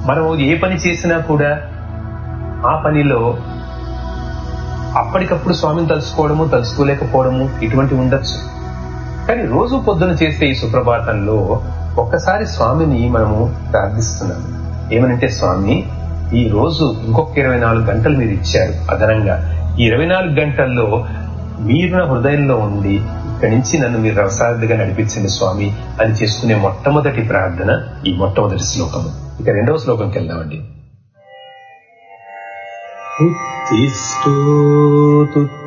మనం ఏ పని చేసినా కూడా ఆ పనిలో అప్పటికప్పుడు స్వామిని తలుసుకోవడము తలుసుకోలేకపోవడము ఇటువంటి ఉండొచ్చు కానీ రోజు పొద్దున చేసే ఈ సుప్రభాతంలో ఒక్కసారి స్వామిని మనము ప్రార్థిస్తున్నాము ఏమనంటే స్వామి ఈ రోజు ఇంకొక ఇరవై నాలుగు గంటలు మీరు ఇచ్చారు అదనంగా ఈ ఇరవై నాలుగు గంటల్లో మీరు నా హృదయంలో ఉండి ఇక్కడి నుంచి నన్ను మీరు రవసార్థిగా నడిపించండి స్వామి అని చేసుకునే మొట్టమొదటి ప్రార్థన ఈ మొట్టమొదటి శ్లోకము ఇక రెండవ శ్లోకంకి వెళ్దామండి ఉత్తిష్టోతు